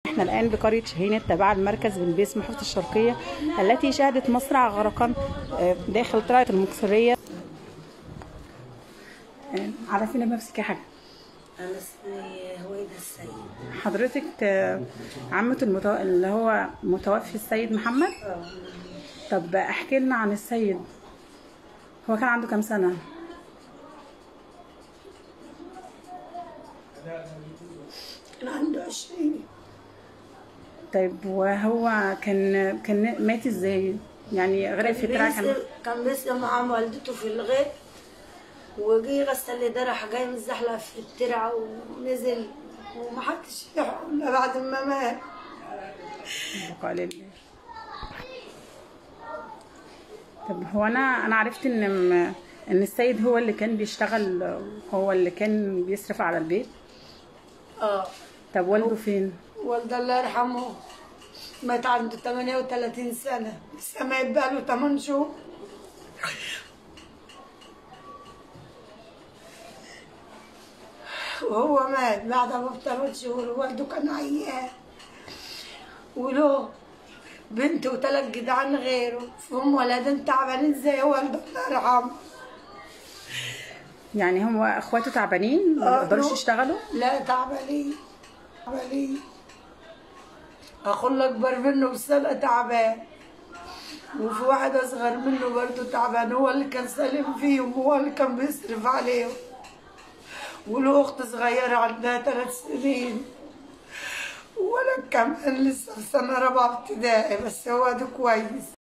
احنا الآن بقرية شهين التابعة لمركز بلبيس محافظة الشرقية التي شهدت مصرع غرقا آه، داخل طلعة المكسرية آه، عرفينا بنفسك يا حاجة أنا اسمي هويدا السيد حضرتك آه، عمة المتو... اللي هو متوفي السيد محمد طب احكي لنا عن السيد هو كان عنده كام سنة؟ كان عنده عشرين طيب وهو كان كان مات ازاي؟ يعني غرق في الترعة كان بيسقي- كان بيسقي مع والدته في الغيط وجي غسل لي درح جاي متزحلق في الترعة ونزل ومحدش لحقه إلا بعد ما مات بقاء لله طب هو انا انا عرفت ان م- ان السيد هو اللي كان بيشتغل هو اللي كان بيصرف على البيت اه طب والده فين والده الله يرحمه مات عنده 38 سنة لسه مات بقاله 8 شهور وهو مات بعدها بثلاث شهور والده كان عيان وله بنت وثلاث جدعان غيره فهم ولدين تعبانين زي والده الله يرحمه يعني هو اخواته تعبانين ما آه، بيقدروش نو. يشتغلوا لا تعبانين تعبانين اخوه الاكبر منه بسنه تعبان وفي واحد اصغر منه برضه تعبان هو اللي كان سالم فيهم هو اللي كان بيصرف عليهم وله اخت صغيره عندها ثلاث سنين ولا كمان لسه في سنه رابعه ابتدائي بس هو ده كويس